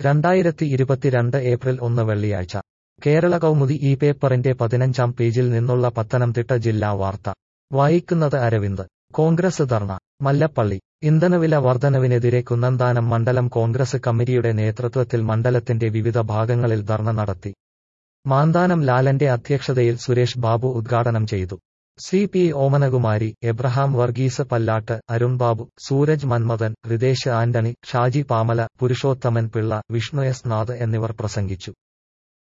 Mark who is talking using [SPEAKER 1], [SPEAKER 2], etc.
[SPEAKER 1] രണ്ടായിരത്തി ഇരുപത്തിരണ്ട് ഏപ്രിൽ ഒന്ന് വെള്ളിയാഴ്ച കേരള കൗമുദി ഈ പേപ്പറിന്റെ പതിനഞ്ചാം പേജിൽ നിന്നുള്ള പത്തനംതിട്ട ജില്ലാ വാർത്ത വായിക്കുന്നത് അരവിന്ദ് കോൺഗ്രസ് ധർണ മല്ലപ്പള്ളി ഇന്ധനവില വർധനവിനെതിരെ കുന്നന്താനം മണ്ഡലം കോൺഗ്രസ് കമ്മിറ്റിയുടെ നേതൃത്വത്തിൽ മണ്ഡലത്തിന്റെ വിവിധ ഭാഗങ്ങളിൽ ധർണ നടത്തി മാന്താനം ലാലന്റെ അധ്യക്ഷതയിൽ സുരേഷ് ബാബു ഉദ്ഘാടനം ചെയ്തു C P Omanakumari Abraham Varghese Pallatt Arun Babu Sooraj Manmadhan Ritesh Antony Shaji Pamala Purushothaman Pillai Vishnu S Nath എന്നിവർ പ്രസംഗിച്ചു